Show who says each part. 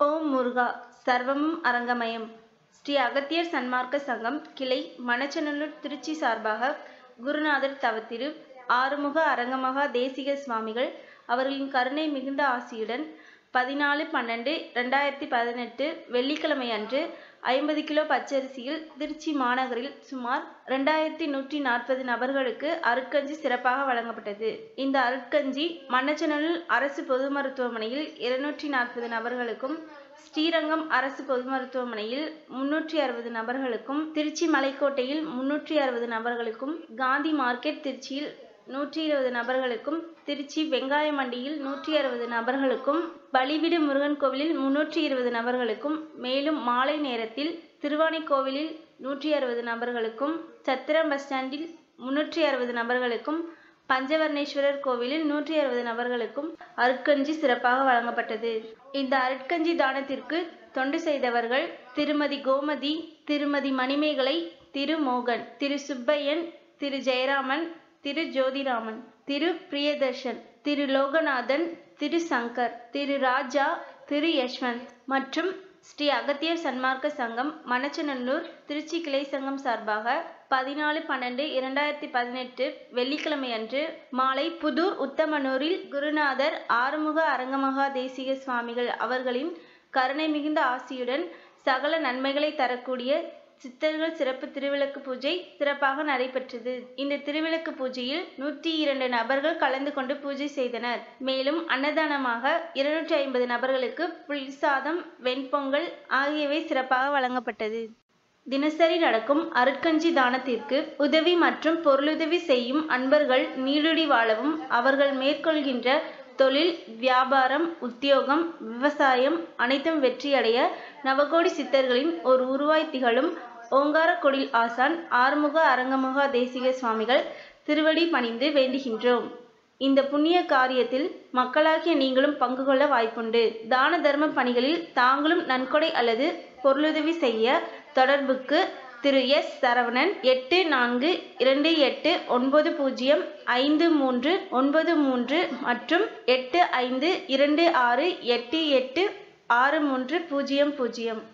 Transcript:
Speaker 1: ஓம் முருகா சர்வமும் அரங்கமயம் ஸ்ரீ அகத்தியர் சன்மார்க்க சங்கம் கிளை மணச்சநல்லூர் திருச்சி சார்பாக குருநாதர் தவத்திரு ஆறுமுக அரங்கமகா தேசிக சுவாமிகள் அவர்களின் கருணை மிகுந்த ஆசியுடன் பதினாலு பன்னெண்டு ரெண்டாயிரத்தி பதினெட்டு வெள்ளிக்கிழமை அன்று ஐம்பது கிலோ பச்சரிசியில் திருச்சி மாநகரில் சுமார் ரெண்டாயிரத்தி நூற்றி நாற்பது நபர்களுக்கு அருட்கஞ்சி சிறப்பாக வழங்கப்பட்டது இந்த அருட்கஞ்சி மண்ணச்சநல்லூர் அரசு பொது மருத்துவமனையில் இருநூற்றி நாற்பது நபர்களுக்கும் ஸ்ரீரங்கம் அரசு பொது மருத்துவமனையில் முன்னூற்றி அறுபது நபர்களுக்கும் திருச்சி மலைக்கோட்டையில் முன்னூற்றி அறுபது நபர்களுக்கும் காந்தி மார்க்கெட் திருச்சியில் நூற்றி இருபது நபர்களுக்கும் திருச்சி வெங்காய மண்டியில் நூற்றி அறுபது நபர்களுக்கும் பலிவிடு முருகன் கோவிலில் முன்னூற்றி இருபது நபர்களுக்கும் மேலும் மாலை நேரத்தில் திருவானைக்கோவிலில் நூற்றி அறுபது நபர்களுக்கும் சத்திரம் பஸ் ஸ்டாண்டில் முன்னூற்றி அறுபது நபர்களுக்கும் பஞ்சவர்ணேஸ்வரர் கோவிலில் நூற்றி அறுபது நபர்களுக்கும் அருட்கஞ்சி சிறப்பாக வழங்கப்பட்டது இந்த அருட்கஞ்சி தானத்திற்கு தொண்டு செய்தவர்கள் திருமதி கோமதி திருமதி மணிமேகலை திரு மோகன் திரு சுப்பையன் திரு ஜெயராமன் திரு ஜோதிராமன் திரு பிரியதர்ஷன் திரு லோகநாதன் திரு சங்கர் திரு ராஜா திரு யஷ்வந்த் மற்றும் ஸ்ரீ அகத்தியர் சன்மார்க்க சங்கம் மணச்சநல்லூர் திருச்சி கிளை சங்கம் சார்பாக பதினாலு பன்னெண்டு இரண்டாயிரத்தி பதினெட்டு வெள்ளிக்கிழமை அன்று மாலை புதூர் உத்தமனூரில் குருநாதர் ஆறுமுக அரங்கமகா தேசிக சுவாமிகள் அவர்களின் கருணை மிகுந்த ஆசியுடன் சகல நன்மைகளை தரக்கூடிய சித்தர்கள் சிறப்பு திருவிளக்கு பூஜை சிறப்பாக நடைபெற்றது இந்த திருவிளக்கு பூஜையில் நூற்றி இரண்டு நபர்கள் கலந்து கொண்டு பூஜை செய்தனர் மேலும் அன்னதானமாக இருநூற்றி ஐம்பது நபர்களுக்கு புளிசாதம் வெண்பொங்கல் ஆகியவை சிறப்பாக வழங்கப்பட்டது தினசரி நடக்கும் அருட்கஞ்சி தானத்திற்கு உதவி மற்றும் பொருளுதவி செய்யும் அன்பர்கள் நீடுடி வாழவும் அவர்கள் மேற்கொள்கின்ற தொழில் வியாபாரம் உத்தியோகம் விவசாயம் அனைத்தும் வெற்றியடைய நவகோடி சித்தர்களின் ஒரு உருவாய் திகழும் ஓங்காரக்குடில் ஆசான் ஆறுமுக அரங்கமுக தேசிக சுவாமிகள் திருவடி பணிந்து வேண்டுகின்றோம் இந்த புண்ணிய காரியத்தில் மக்களாகிய நீங்களும் பங்கு கொள்ள வாய்ப்புண்டு தான தர்ம பணிகளில் தாங்களும் நன்கொடை அல்லது பொருளுதவி செய்ய தொடர்புக்கு திரு எஸ் சரவணன் எட்டு நான்கு இரண்டு எட்டு ஒன்பது பூஜ்ஜியம் ஐந்து மூன்று ஒன்பது மூன்று மற்றும் எட்டு ஐந்து இரண்டு ஆறு எட்டு எட்டு ஆறு மூன்று பூஜ்ஜியம் பூஜ்ஜியம்